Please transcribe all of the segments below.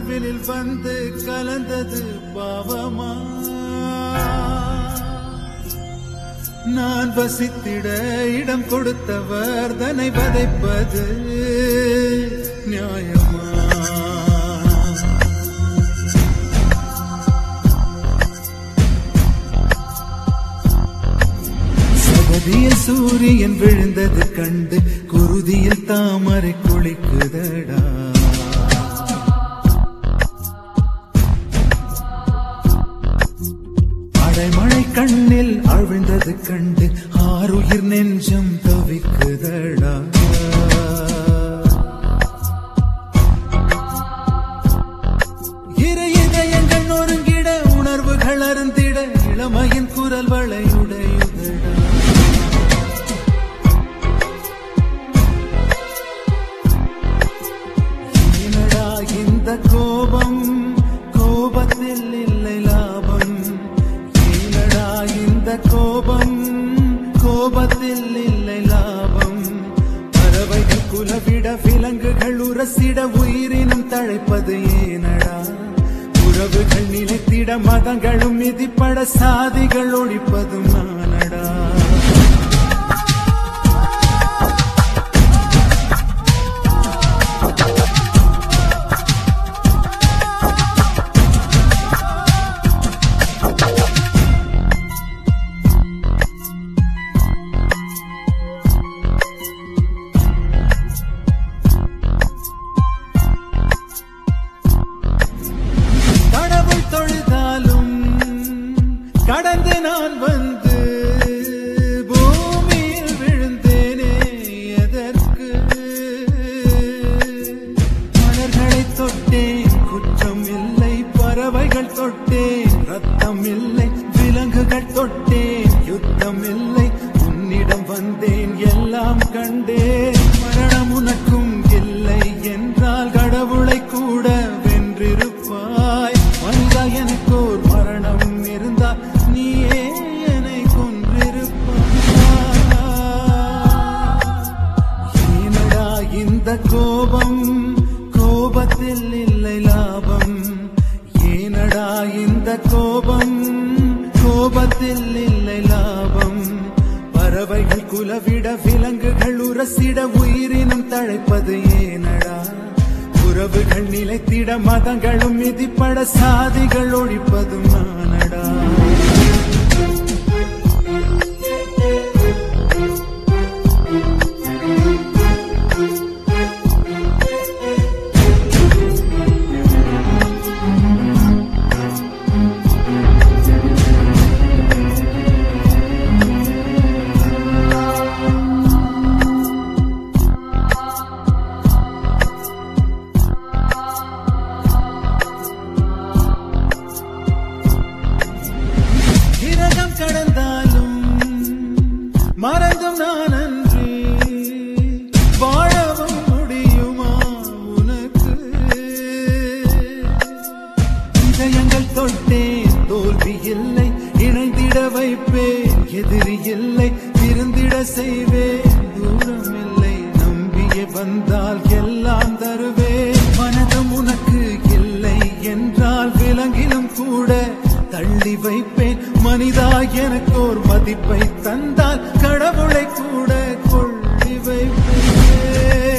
உணர்வினில் வந்து கலந்தது பாவமா நான் வசித்திட இடம் கொடுத்தவர் தன்னை வதைப்பது நியாயமா சகதியில் சூரியன் விழுந்தது கண்டு குருதியில் தாமரை குளிக்குதடா அடைமழை கண்ணில் அவிழ்ந்தது கண்டு ஆறுயிர் நெஞ்சம் தவிக்குதடா இரு இதயங்கள் நொறுங்கிட உணர்வுகள் அருந்திட இளமையின் குரல் வளையுடையுதடா என்னடா இந்த கோபம் கோபத்தில் இல்லை லாபம் என்னடா இந்த கோபம் கோபத்தில் இல்லை லாபம் பறவைகள் குலவிட விலங்குகள் உரசிட உயிரினம் தழைப்பது ஏனடா உறவுகள் நிலைத்திட மதங்களும் மிதிப்பட சாதிகள் ஒழிப்பதும் நானடா கடவுள் தொழுதாலும் கடந்து நான் வந்து பூமியில் விழுந்தேனே எதற்கு மலர்களை தொட்டேன் குற்றம் இல்லை பறவைகள் தொட்டேன் ரத்தம் இல்லை விலங்குகள் தொட்டேன் யுத்தம் இல்லை உன்னிடம் வந்தேன் எல்லாம் கண்டேன் மரணம் உனக்கும் இல்லை என்றால் கடவுளை கூட வென்றிருப்பாய் மனிதா எனக்கோர் மரணம் இருந்தால் நீயே என்னை கொன்றிருப்பாய் ஏனடா இந்த கோபம் கோபத்தில் இல்லை லாபம் ஏனடா இந்த கோபம் கோபத்தில் இல்லை லாபம் பறவைகள் குலவிட விலங்குகள் உரசிட உயிரினம் தழைப்பது ஏனடா உறவுகள் நிலைத்திட மதங்களும் மிதிப்பட சாதிகள் ஒழிப்பதும் நானடா கிரகம் கடந்தாலும் மறந்தும் நான் அன்றி வாழவும் முடியுமா உனக்கு இதயங்கள் தொட்டேன் தோல்வி இல்லை இணைந்திட வைப்பேன் எதிரி இல்லை திருந்திட செய்வேன் தூரம் இல்லை நம்பியே வந்தால் எல்லாம் தருவேன் மனதும் உனக்கு இல்லை என்றால் விலங்கிலும் கூட தள்ளி வைப்பேன் மனிதா எனக்கு ஒரு மதிப்பை தந்தால் கடவுளை கூட கொள்ளி வைப்பேன்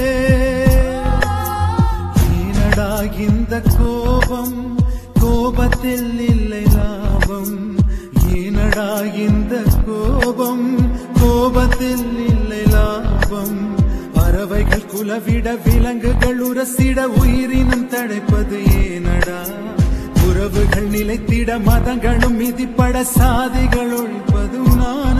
ஏனடா இந்த கோபம் கோபத்தில் இல்லை லாபம் ஏனடா இந்த கோபம் கோபத்தில் இல்லை லாபம் பறவைகள் குலவிட விலங்குகள் உரசிட உயிரினம் தழைப்பது ஏனடா உறவுகள் நிலைத்திட மதங்களும் மிதிப்பட சாதிகள் ஒழிப்பது நான்